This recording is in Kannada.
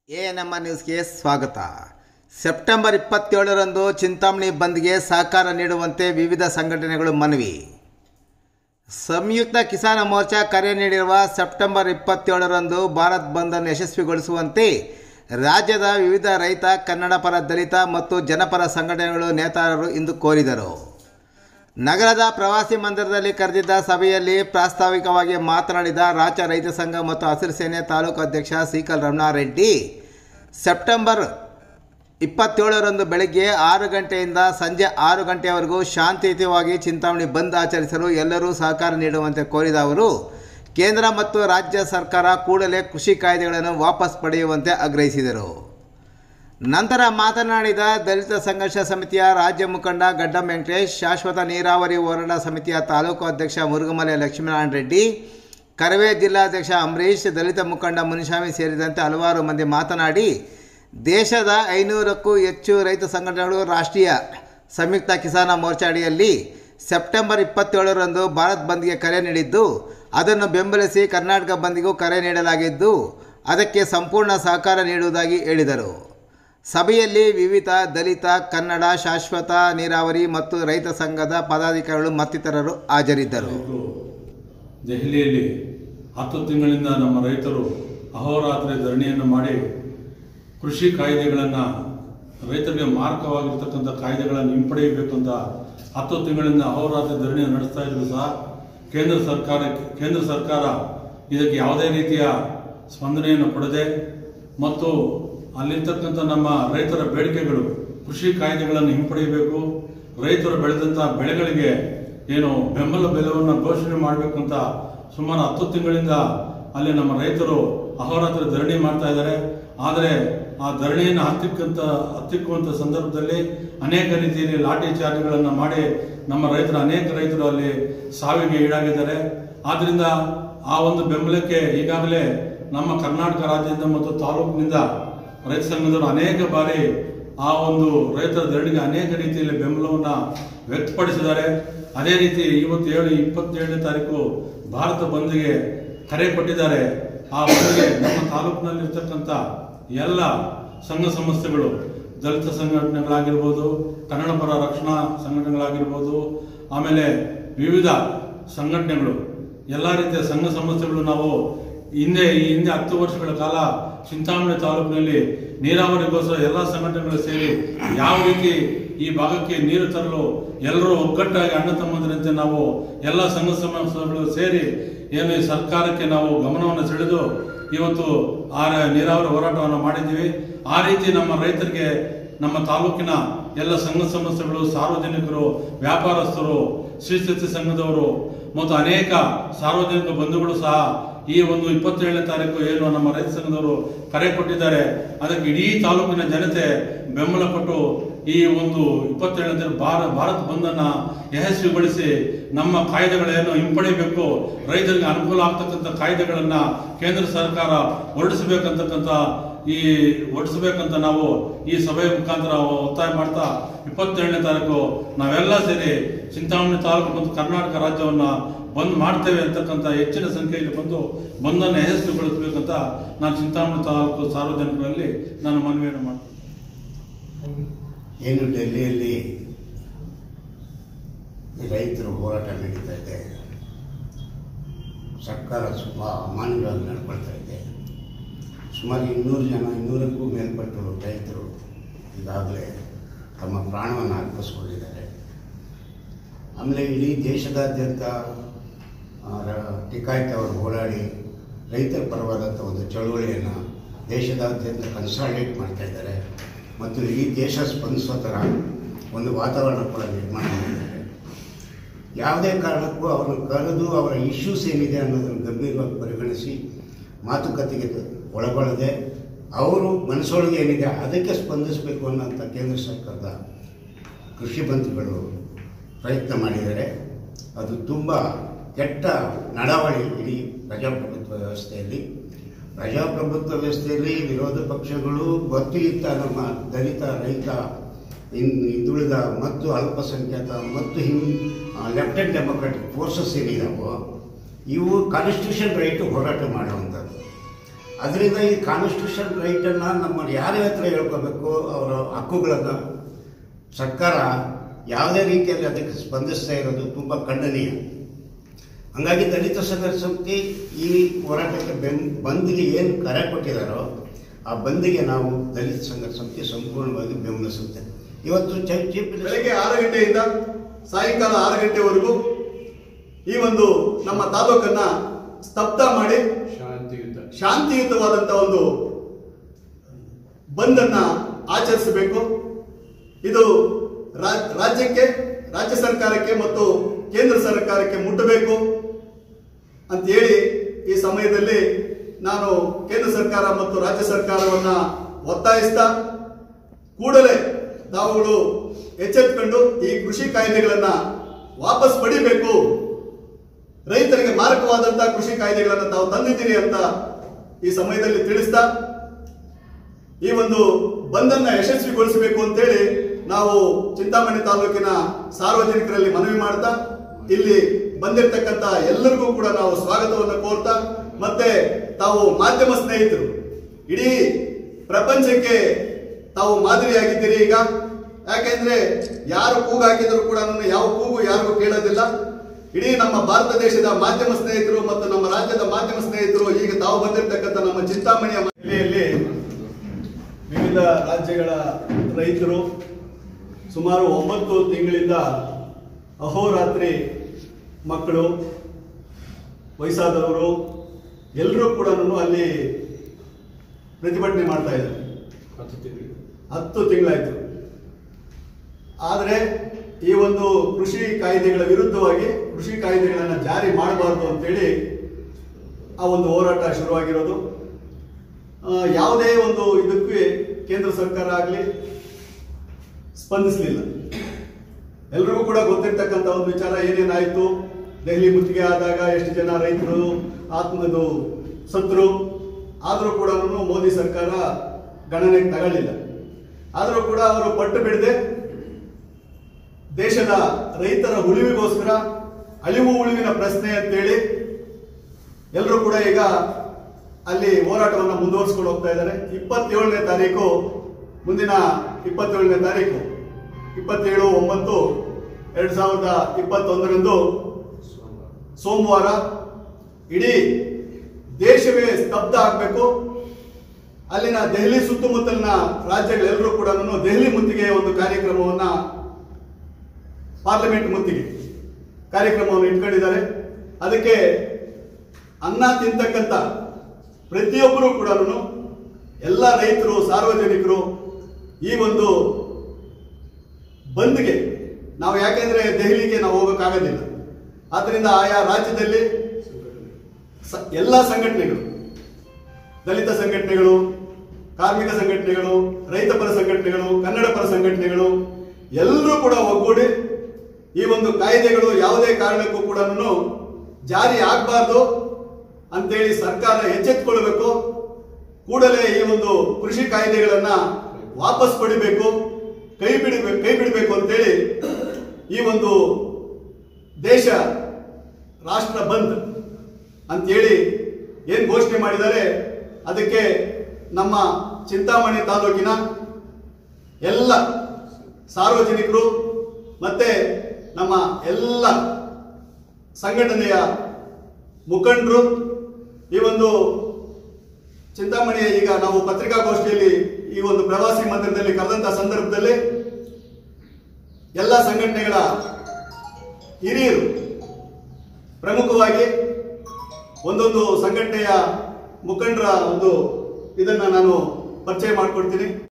ಎ ನಮ್ಮ ನ್ಯೂಸ್ಗೆ ಸ್ವಾಗತ ಸೆಪ್ಟೆಂಬರ್ ಇಪ್ಪತ್ತೇಳರಂದು ಚಿಂತಾಮಣಿ ಬಂದ್ಗೆ ಸಹಕಾರ ನೀಡುವಂತೆ ವಿವಿಧ ಸಂಘಟನೆಗಳು ಮನವಿ ಸಂಯುಕ್ತ ಕಿಸಾನ ಮೋರ್ಚಾ ಕರೆ ನೀಡಿರುವ ಸೆಪ್ಟೆಂಬರ್ ಇಪ್ಪತ್ತೇಳರಂದು ಭಾರತ್ ಬಂದನ್ನು ಯಶಸ್ವಿಗೊಳಿಸುವಂತೆ ರಾಜ್ಯದ ವಿವಿಧ ರೈತ ಕನ್ನಡಪರ ದಲಿತ ಮತ್ತು ಜನಪರ ಸಂಘಟನೆಗಳು ನೇತಾರರು ಇಂದು ಕೋರಿದರು ನಗರದ ಪ್ರವಾಸಿ ಮಂದಿರದಲ್ಲಿ ಕರೆದಿದ್ದ ಸಭೆಯಲ್ಲಿ ಪ್ರಾಸ್ತಾವಿಕವಾಗಿ ಮಾತನಾಡಿದ ರಾಜ್ಯ ರೈತ ಸಂಘ ಮತ್ತು ಹಸಿರು ಸೇನೆ ತಾಲೂಕು ಅಧ್ಯಕ್ಷ ಸೀಕಲ್ ರಮಣಾರೆಡ್ಡಿ ಸೆಪ್ಟೆಂಬರ್ ಇಪ್ಪತ್ತೇಳರಂದು ಬೆಳಗ್ಗೆ ಆರು ಗಂಟೆಯಿಂದ ಸಂಜೆ ಆರು ಗಂಟೆಯವರೆಗೂ ಶಾಂತಿಯುತವಾಗಿ ಚಿಂತಾಮಣಿ ಬಂದ್ ಆಚರಿಸಲು ಎಲ್ಲರೂ ಸಹಕಾರ ನೀಡುವಂತೆ ಕೋರಿದ ಅವರು ಕೇಂದ್ರ ಮತ್ತು ರಾಜ್ಯ ಸರ್ಕಾರ ಕೂಡಲೇ ಕೃಷಿ ಕಾಯ್ದೆಗಳನ್ನು ವಾಪಸ್ ಪಡೆಯುವಂತೆ ಆಗ್ರಹಿಸಿದರು ನಂತರ ಮಾತನಾಡಿದ ದಲಿತ ಸಂಘರ್ಷ ಸಮಿತಿಯ ರಾಜ್ಯ ಮುಖಂಡ ಗಡ್ಡಂ ವೆಂಕಟೇಶ್ ಶಾಶ್ವತ ನೀರಾವರಿ ಹೋರಾಟ ಸಮಿತಿಯ ತಾಲೂಕು ಅಧ್ಯಕ್ಷ ಮುರುಗಮಲೆ ಲಕ್ಷ್ಮೀನಾರಾಯಣ ರೆಡ್ಡಿ ಕರವೇ ಜಿಲ್ಲಾಧ್ಯಕ್ಷ ಅಂಬರೀಶ್ ದಲಿತ ಮುಖಂಡ ಮುನಿಸ್ವಾಮಿ ಸೇರಿದಂತೆ ಹಲವಾರು ಮಂದಿ ಮಾತನಾಡಿ ದೇಶದ ಐನೂರಕ್ಕೂ ಹೆಚ್ಚು ರೈತ ಸಂಘಟನೆಗಳು ರಾಷ್ಟ್ರೀಯ ಸಂಯುಕ್ತ ಕಿಸಾನ ಮೋರ್ಚಾ ಅಡಿಯಲ್ಲಿ ಸೆಪ್ಟೆಂಬರ್ ಇಪ್ಪತ್ತೇಳರಂದು ಭಾರತ್ ಬಂದ್ಗೆ ಕರೆ ನೀಡಿದ್ದು ಅದನ್ನು ಬೆಂಬಲಿಸಿ ಕರ್ನಾಟಕ ಬಂದ್ಗೂ ಕರೆ ನೀಡಲಾಗಿದ್ದು ಅದಕ್ಕೆ ಸಂಪೂರ್ಣ ಸಹಕಾರ ನೀಡುವುದಾಗಿ ಹೇಳಿದರು ಸಭೆಯಲ್ಲಿ ವಿವಿಧ ದಲಿತ ಕನ್ನಡ ಶಾಶ್ವತ ನೀರಾವರಿ ಮತ್ತು ರೈತ ಸಂಘದ ಪದಾಧಿಕಾರಿಗಳು ಮತ್ತಿತರರು ಹಾಜರಿದ್ದರು ರೈತರು ದೆಹಲಿಯಲ್ಲಿ ಹತ್ತು ತಿಂಗಳಿಂದ ನಮ್ಮ ರೈತರು ಅಹೋರಾತ್ರಿ ಧರಣಿಯನ್ನು ಮಾಡಿ ಕೃಷಿ ಕಾಯ್ದೆಗಳನ್ನು ರೈತರಿಗೆ ಮಾರಕವಾಗಿರ್ತಕ್ಕಂಥ ಕಾಯ್ದೆಗಳನ್ನು ಹಿಂಪಡೆಯಬೇಕು ಅಂತ ಹತ್ತು ತಿಂಗಳಿಂದ ಅಹೋರಾತ್ರಿ ಧರಣಿಯನ್ನು ನಡೆಸ್ತಾ ಇದ್ರು ಸಹ ಕೇಂದ್ರ ಸರ್ಕಾರ ಕೇಂದ್ರ ಸರ್ಕಾರ ಇದಕ್ಕೆ ಯಾವುದೇ ರೀತಿಯ ಸ್ಪಂದನೆಯನ್ನು ಕೊಡದೆ ಮತ್ತು ಅಲ್ಲಿರ್ತಕ್ಕಂಥ ನಮ್ಮ ರೈತರ ಬೇಡಿಕೆಗಳು ಕೃಷಿ ಕಾಯ್ದೆಗಳನ್ನು ಹಿಂಪಡೆಯಬೇಕು ರೈತರು ಬೆಳೆದಂಥ ಬೆಳೆಗಳಿಗೆ ಏನು ಬೆಂಬಲ ಬೆಲೆಯನ್ನು ಘೋಷಣೆ ಮಾಡಬೇಕು ಅಂತ ಸುಮಾರು ಹತ್ತು ತಿಂಗಳಿಂದ ಅಲ್ಲಿ ನಮ್ಮ ರೈತರು ಅಹೋರಾತ್ರಿ ಧರಣಿ ಮಾಡ್ತಾ ಇದ್ದಾರೆ ಆದರೆ ಆ ಧರಣಿಯನ್ನು ಹತ್ತಿಕ್ಕಂತ ಹತ್ತಿಕ್ಕುವಂಥ ಸಂದರ್ಭದಲ್ಲಿ ಅನೇಕ ರೀತಿಯಲ್ಲಿ ಲಾಠಿ ಚಾರ್ಜ್ಗಳನ್ನು ಮಾಡಿ ನಮ್ಮ ರೈತರು ಅನೇಕ ರೈತರು ಅಲ್ಲಿ ಸಾವಿಗೆ ಈಡಾಗಿದ್ದಾರೆ ಆದ್ರಿಂದ ಆ ಒಂದು ಬೆಂಬಲಕ್ಕೆ ಈಗಾಗಲೇ ನಮ್ಮ ಕರ್ನಾಟಕ ರಾಜ್ಯದಿಂದ ಮತ್ತು ತಾಲೂಕಿನಿಂದ ರೈತ ಸಂಘದವರು ಅನೇಕ ಬಾರಿ ಆ ಒಂದು ರೈತರ ಧರಣಿಗೆ ಅನೇಕ ರೀತಿಯಲ್ಲಿ ಬೆಂಬಲವನ್ನ ವ್ಯಕ್ತಪಡಿಸಿದ್ದಾರೆ ಅದೇ ರೀತಿ ಇವತ್ತು ಏಳು ಇಪ್ಪತ್ತೇಳನೇ ತಾರೀಕು ಭಾರತ ಬಂದ್ಗೆ ಕರೆ ಕೊಟ್ಟಿದ್ದಾರೆ ಆ ಬಂದ್ಗೆ ನಮ್ಮ ತಾಲೂಕಿನಲ್ಲಿರ್ತಕ್ಕಂಥ ಎಲ್ಲ ಸಂಘ ಸಂಸ್ಥೆಗಳು ದಲಿತ ಸಂಘಟನೆಗಳಾಗಿರ್ಬೋದು ಕನ್ನಡ ಪರ ರಕ್ಷಣಾ ಸಂಘಟನೆಗಳಾಗಿರ್ಬೋದು ಆಮೇಲೆ ವಿವಿಧ ಸಂಘಟನೆಗಳು ಎಲ್ಲ ರೀತಿಯ ಸಂಘ ಸಂಸ್ಥೆಗಳು ನಾವು ಹಿಂದೆ ಈ ಹಿಂದೆ ಹತ್ತು ವರ್ಷಗಳ ಕಾಲ ಚಿಂತಾಮಣಿ ತಾಲೂಕಿನಲ್ಲಿ ನೀರಾವರಿಗೋಸ್ಕರ ಎಲ್ಲ ಸಂಘಟನೆಗಳು ಸೇರಿ ಯಾವ ರೀತಿ ಈ ಭಾಗಕ್ಕೆ ನೀರು ತರಲು ಎಲ್ಲರೂ ಒಗ್ಗಟ್ಟಾಗಿ ಅಣ್ಣ ತಮ್ಮಂದಿರಂತೆ ನಾವು ಎಲ್ಲ ಸಂಘ ಸಂಸ್ಥೆಗಳು ಸೇರಿ ಏನು ಈ ಸರ್ಕಾರಕ್ಕೆ ನಾವು ಗಮನವನ್ನು ಸೆಳೆದು ಇವತ್ತು ಆ ನೀರಾವರಿ ಹೋರಾಟವನ್ನು ಮಾಡಿದ್ದೀವಿ ಆ ರೀತಿ ನಮ್ಮ ರೈತರಿಗೆ ನಮ್ಮ ತಾಲೂಕಿನ ಎಲ್ಲ ಸಂಘ ಸಂಸ್ಥೆಗಳು ಸಾರ್ವಜನಿಕರು ವ್ಯಾಪಾರಸ್ಥರು ಶ್ರೀಸ್ಥಿತಿ ಸಂಘದವರು ಮತ್ತು ಅನೇಕ ಸಾರ್ವಜನಿಕ ಬಂಧುಗಳು ಸಹ ಈ ಒಂದು ಇಪ್ಪತ್ತೇಳನೇ ತಾರೀಕು ಏನು ನಮ್ಮ ರೈತ ಸಂಘದವರು ಕರೆ ಕೊಟ್ಟಿದ್ದಾರೆ ಅದಕ್ಕೆ ಇಡೀ ತಾಲೂಕಿನ ಜನತೆ ಬೆಂಬಲ ಕೊಟ್ಟು ಈ ಒಂದು ಇಪ್ಪತ್ತೇಳನೇ ತಾರೀಕು ಭಾರ ಭಾರತ್ ಬಂದನ್ನ ಯಶಸ್ವಿಗೊಳಿಸಿ ನಮ್ಮ ಕಾಯ್ದೆಗಳೇನು ಹಿಂಪಡಿಬೇಕು ರೈತರಿಗೆ ಅನುಕೂಲ ಆಗ್ತಕ್ಕಂಥ ಕಾಯ್ದೆಗಳನ್ನ ಕೇಂದ್ರ ಸರ್ಕಾರ ಹೊರಡಿಸಬೇಕಂತಕ್ಕಂಥ ಈ ಹೊರಡಿಸಬೇಕಂತ ನಾವು ಈ ಸಭೆಯ ಮುಖಾಂತರ ಒತ್ತಾಯ ಮಾಡ್ತಾ ಇಪ್ಪತ್ತೇಳನೇ ತಾರೀಕು ನಾವೆಲ್ಲ ಸೇರಿ ಚಿಂತಾಮಣಿ ತಾಲೂಕು ಮತ್ತು ಕರ್ನಾಟಕ ರಾಜ್ಯವನ್ನ ಬಂದ್ ಮಾಡ್ತೇವೆ ಅಂತಕ್ಕಂಥ ಹೆಚ್ಚಿನ ಸಂಖ್ಯೆಯಲ್ಲಿ ಬಂದು ಬಂದನ್ನು ಯಶಸ್ವಿಗೊಳಿಸಬೇಕಂತ ನಾನು ಚಿಂತಾಮಣಿ ತಾಲೂಕು ಸಾರ್ವಜನಿಕರಲ್ಲಿ ನಾನು ಮನವಿಯನ್ನು ಮಾಡ್ತೀನಿ ಏನು ಡೆಲ್ಲಿಯಲ್ಲಿ ಈ ರೈತರು ಹೋರಾಟ ನಡೀತಾ ಇದೆ ಸರ್ಕಾರ ತುಂಬ ಅಮಾನ್ಯವಾಗಿ ನಡ್ಕೊಳ್ತಾ ಇದೆ ಸುಮಾರು ಇನ್ನೂರು ಜನ ಇನ್ನೂರಕ್ಕೂ ಮೇಲ್ಪಟ್ಟು ರೈತರು ಈಗಾಗಲೇ ತಮ್ಮ ಪ್ರಾಣವನ್ನು ಅರ್ಪಿಸ್ಕೊಂಡಿದ್ದಾರೆ ಆಮೇಲೆ ಇಡೀ ದೇಶದಾದ್ಯಂತ ಆ, ರ- ಟಿಕಾಯ್ತ ಅವರು ಹೋರಾಡಿ ರೈತರ ಪರವಾದಂಥ ಒಂದು ಚಳುವಳಿಯನ್ನು ದೇಶದಾದ್ಯಂತ ಕನ್ಸಾಲ್ಟೇಟ್ ಮಾಡ್ತಾ ಇದ್ದಾರೆ ಮತ್ತು ಇಡೀ ದೇಶ ಸ್ಪಂದಿಸೋ ಥರ ಒಂದು ವಾತಾವರಣ ಕೂಡ ನಿರ್ಮಾಣ ಮಾಡಿದ್ದಾರೆ ಯಾವುದೇ ಕಾರಣಕ್ಕೂ ಅವರನ್ನು ಕರೆದು ಅವರ ಇಶ್ಯೂಸ್ ಏನಿದೆ ಅನ್ನೋದನ್ನು ಗಂಭೀರವಾಗಿ ಪರಿಗಣಿಸಿ ಮಾತುಕತೆಗೆ ಒಳಗೊಳ್ಳದೆ ಅವರು ಮನಸ್ಸೊಳಗೆ ಏನಿದೆ ಅದಕ್ಕೆ ಸ್ಪಂದಿಸಬೇಕು ಅನ್ನೋಂಥ ಕೇಂದ್ರ ಸರ್ಕಾರದ ಕೃಷಿ ಮಂತ್ರಿಗಳು ಪ್ರಯತ್ನ ಮಾಡಿದ್ದಾರೆ ಅದು ತುಂಬ ಕೆಟ್ಟ ನಡವಳಿ ಇಡೀ ಪ್ರಜಾಪ್ರಭುತ್ವ ವ್ಯವಸ್ಥೆಯಲ್ಲಿ ಪ್ರಜಾಪ್ರಭುತ್ವ ವ್ಯವಸ್ಥೆಯಲ್ಲಿ ವಿರೋಧ ಪಕ್ಷಗಳು ಗೊತ್ತು ಇತ್ತ ನಮ್ಮ ದಲಿತ ರೈತ ಇನ್ ಹಿಂದುಳಿದ ಮತ್ತು ಅಲ್ಪಸಂಖ್ಯಾತ ಮತ್ತು ಹಿಂ ಲೆಫ್ಟ್ ಆ್ಯಂಡ್ ಡೆಮೊಕ್ರಾಟಿಕ್ ಫೋರ್ಸಸ್ ಏನಿದಾವೋ ಇವು ಕಾನ್ಸ್ಟಿಟ್ಯೂಷನ್ ರೈಟ್ ಹೋರಾಟ ಮಾಡುವಂಥದ್ದು ಅದರಿಂದ ಈ ಕಾನ್ಸ್ಟಿಟ್ಯೂಷನ್ ರೈಟನ್ನು ನಮ್ಮ ಯಾರ ಹತ್ರ ಹೇಳ್ಕೋಬೇಕು ಅವರ ಹಕ್ಕುಗಳನ್ನು ಸರ್ಕಾರ ಯಾವುದೇ ರೀತಿಯಲ್ಲಿ ಅದಕ್ಕೆ ಸ್ಪಂದಿಸ್ತಾ ಇರೋದು ತುಂಬ ಖಂಡನೀಯ ಹಂಗಾಗಿ ದಲಿತ ಸಂಘರ್ಷ ಸಮಿತಿ ಈ ಹೋರಾಟಕ್ಕೆ ಬೆಂ ಬಂದ್ಗೆ ಏನು ಕರೆ ಕೊಟ್ಟಿದ್ದಾರೋ ಆ ಬಂದ್ಗೆ ನಾವು ದಲಿತ ಸಂಘರ್ಷ ಸಮಿತಿ ಸಂಪೂರ್ಣವಾಗಿ ಬೆಂಬಲಿಸುತ್ತೆ ಇವತ್ತು ಚ- ಚೀಫ್ ಮಿನಿಸ್ಟರ್ ಬೆಳಗ್ಗೆ ಆರು ಗಂಟೆಯಿಂದ ಸಾಯಂಕಾಲ ಆರು ಗಂಟೆವರೆಗೂ ಈ ಒಂದು ನಮ್ಮ ತಾಲೂಕನ್ನ ಸ್ತಬ್ಧ ಮಾಡಿ ಶಾಂತಿಯುತವಾದಂತ ಒಂದು ಬಂದನ್ನ ಆಚರಿಸಬೇಕು ಇದು ರಾ- ರಾಜ್ಯಕ್ಕೆ ರಾಜ್ಯ ಸರ್ಕಾರಕ್ಕೆ ಮತ್ತು ಕೇಂದ್ರ ಸರ್ಕಾರಕ್ಕೆ ಮುಟ್ಟಬೇಕು ಅಂತ ಹೇಳಿ ಈ ಸಮಯದಲ್ಲಿ ನಾನು ಕೇಂದ್ರ ಸರ್ಕಾರ ಮತ್ತು ರಾಜ್ಯ ಸರ್ಕಾರವನ್ನ ಒತ್ತಾಯಿಸ್ತಾ ಕೂಡಲೇ ತಾವುಗಳು ಎಚ್ಚೆತ್ಕೊಂಡು ಈ ಕೃಷಿ ಕಾಯ್ದೆಗಳನ್ನ ವಾಪಸ್ ಪಡಿಬೇಕು ರೈತರಿಗೆ ಮಾರಕವಾದಂತಹ ಕೃಷಿ ಕಾಯ್ದೆಗಳನ್ನು ತಾವು ತಂದಿದ್ದೀರಿ ಅಂತ ಈ ಸಮಯದಲ್ಲಿ ತಿಳಿಸ್ತಾ ಈ ಒಂದು ಬಂದನ್ನ ಯಶಸ್ವಿಗೊಳಿಸಬೇಕು ಅಂತೇಳಿ ನಾವು ಚಿಂತಾಮಣಿ ತಾಲೂಕಿನ ಸಾರ್ವಜನಿಕರಲ್ಲಿ ಮನವಿ ಮಾಡ್ತಾ ಇಲ್ಲಿ ಬಂದಿರತಕ್ಕಂತ ಎಲ್ಲರಿಗೂ ಕೂಡ ನಾವು ಸ್ವಾಗತವನ್ನು ಕೋರ್ತಾ ಮತ್ತೆ ತಾವು ಮಾಧ್ಯಮ ಸ್ನೇಹಿತರು ಇಡೀ ಪ್ರಪಂಚಕ್ಕೆ ತಾವು ಮಾದರಿಯಾಗಿದ್ದೀರಿ ಈಗ ಯಾಕೆಂದ್ರೆ ಯಾರು ಕೂಗು ಹಾಕಿದ್ರು ಕೂಡ ಯಾವ ಕೂಗು ಯಾರಿಗೂ ಕೇಳೋದಿಲ್ಲ ಇಡೀ ನಮ್ಮ ಭಾರತ ದೇಶದ ಮಾಧ್ಯಮ ಸ್ನೇಹಿತರು ಮತ್ತು ನಮ್ಮ ರಾಜ್ಯದ ಮಾಧ್ಯಮ ಸ್ನೇಹಿತರು ಈಗ ತಾವು ಬಂದಿರತಕ್ಕಂಥ ನಮ್ಮ ಚಿಂತಾಮಣಿಯ ಜಿಲ್ಲೆಯಲ್ಲಿ ವಿವಿಧ ರಾಜ್ಯಗಳ ರೈತರು ಸುಮಾರು ಒಂಬತ್ತು ತಿಂಗಳಿಂದ ಅಹೋರಾತ್ರಿ ಮಕ್ಕಳು ವಯಸ್ಸಾದವರು ಎಲ್ಲರೂ ಕೂಡ ಅಲ್ಲಿ ಪ್ರತಿಭಟನೆ ಮಾಡ್ತಾ ಇದ್ದಾರೆ ಹತ್ತು ತಿಂಗಳಾಯ್ತು ಆದರೆ ಈ ಒಂದು ಕೃಷಿ ಕಾಯ್ದೆಗಳ ವಿರುದ್ಧವಾಗಿ ಕೃಷಿ ಕಾಯ್ದೆಗಳನ್ನು ಜಾರಿ ಮಾಡಬಾರ್ದು ಅಂತೇಳಿ ಆ ಒಂದು ಹೋರಾಟ ಶುರುವಾಗಿರೋದು ಆ, ಯಾವುದೇ ಒಂದು ಇದಕ್ಕೆ ಕೇಂದ್ರ ಸರ್ಕಾರ ಆಗಲಿ ಸ್ಪಂದಿಸಲಿಲ್ಲ ಎಲ್ರಿಗೂ ಕೂಡ ಗೊತ್ತಿರ್ತಕ್ಕಂಥ ಒಂದು ವಿಚಾರ ಏನೇನಾಯಿತು ದೆಹಲಿ ಮುತ್ತಿಗೆ ಆದಾಗ ಎಷ್ಟು ಜನ ರೈತರು ಆತ್ಮದು ಸತ್ರು ಆದರೂ ಕೂಡ ಮೋದಿ ಸರ್ಕಾರ ಗಣನೆಗೆ ತಗೊಳ್ಳಿಲ್ಲ ಆದರೂ ಕೂಡ ಅವರು ಪಟ್ಟು ಬಿಡದೆ ದೇಶದ ರೈತರ ಉಳಿವಿಗೋಸ್ಕರ ಅಳಿವು ಉಳಿವಿನ ಪ್ರಶ್ನೆ ಅಂತೇಳಿ ಎಲ್ಲರೂ ಕೂಡ ಈಗ ಅಲ್ಲಿ ಹೋರಾಟವನ್ನು ಮುಂದುವರಿಸ್ಕೊಂಡು ಹೋಗ್ತಾ ಇದ್ದಾರೆ ಇಪ್ಪತ್ತೇಳನೇ ತಾರೀಕು ಮುಂದಿನ ಇಪ್ಪತ್ತೇಳನೇ ತಾರೀಕು ಇಪ್ಪತ್ತೇಳು ಒಂಬತ್ತು ಎರಡ್ ಸಾವಿರದ ಇಪ್ಪತ್ತೊಂದರಂದು ಸೋಮವಾರ ಇಡೀ ದೇಶವೇ ಸ್ತಬ್ಧ ಆಗಬೇಕು ಅಲ್ಲಿನ ದೆಹಲಿ ಸುತ್ತಮುತ್ತಲಿನ ರಾಜ್ಯಗಳೆಲ್ಲರೂ ಕೂಡ ದೆಹಲಿ ಮುತ್ತಿಗೆ ಒಂದು ಕಾರ್ಯಕ್ರಮವನ್ನ ಪಾರ್ಲಿಮೆಂಟ್ ಮುತ್ತಿಗೆ ಕಾರ್ಯಕ್ರಮವನ್ನು ಇಟ್ಕೊಂಡಿದ್ದಾರೆ ಅದಕ್ಕೆ ಅನ್ನ ತಿಂತಕ್ಕಂಥ ಪ್ರತಿಯೊಬ್ಬರು ಕೂಡ ಎಲ್ಲ ರೈತರು ಸಾರ್ವಜನಿಕರು ಈ ಒಂದು ಬಂದ್ಗೆ ನಾವು ಯಾಕೆಂದ್ರೆ ದೆಹಲಿಗೆ ನಾವು ಹೋಗೋಕ್ಕಾಗೋದಿಲ್ಲ ಆದ್ರಿಂದ ಆಯಾ ರಾಜ್ಯದಲ್ಲಿ ಸ- ಎಲ್ಲ ಸಂಘಟನೆಗಳು ದಲಿತ ಸಂಘಟನೆಗಳು ಕಾರ್ಮಿಕ ಸಂಘಟನೆಗಳು ರೈತ ಪರ ಸಂಘಟನೆಗಳು ಕನ್ನಡ ಪರ ಸಂಘಟನೆಗಳು ಎಲ್ಲರೂ ಕೂಡ ಒಗ್ಗೂಡಿ ಈ ಒಂದು ಕಾಯ್ದೆಗಳು ಯಾವುದೇ ಕಾರಣಕ್ಕೂ ಕೂಡ ಜಾರಿ ಆಗಬಾರ್ದು ಅಂತೇಳಿ ಸರ್ಕಾರ ಎಚ್ಚೆತ್ತುಕೊಳ್ಬೇಕು ಕೂಡಲೇ ಈ ಒಂದು ಕೃಷಿ ಕಾಯ್ದೆಗಳನ್ನ ವಾಪಸ್ ಪಡಿಬೇಕು ಕೈ ಬಿಡಬೇಕು ಕೈ ಬಿಡಬೇಕು ಅಂತೇಳಿ ಈ ಒಂದು ದೇಶ ರಾಷ್ಟ್ರ ಬಂದ್ ಅಂತೇಳಿ ಏನ್ ಘೋಷಣೆ ಮಾಡಿದ್ದಾರೆ ಅದಕ್ಕೆ ನಮ್ಮ ಚಿಂತಾಮಣಿ ತಾಲೂಕಿನ ಎಲ್ಲ ಸಾರ್ವಜನಿಕರು ಮತ್ತೆ ನಮ್ಮ ಎಲ್ಲ ಸಂಘಟನೆಯ ಮುಖಂಡರು ಈ ಒಂದು ಚಿಂತಾಮಣಿಯ ಈಗ ನಾವು ಪತ್ರಿಕಾಗೋಷ್ಠಿಯಲ್ಲಿ ಈ ಒಂದು ಪ್ರವಾಸಿ ಮಂದಿರದಲ್ಲಿ ಕರೆದಂತ ಸಂದರ್ಭದಲ್ಲಿ ಎಲ್ಲ ಸಂಘಟನೆಗಳ ಹಿರಿಯರು ಪ್ರಮುಖವಾಗಿ ಒಂದೊಂದು ಸಂಘಟನೆಯ ಮುಖಂಡರ ಒಂದು ಇದನ್ನ ನಾನು ಪರಿಚಯ ಮಾಡಿಕೊಡ್ತೀನಿ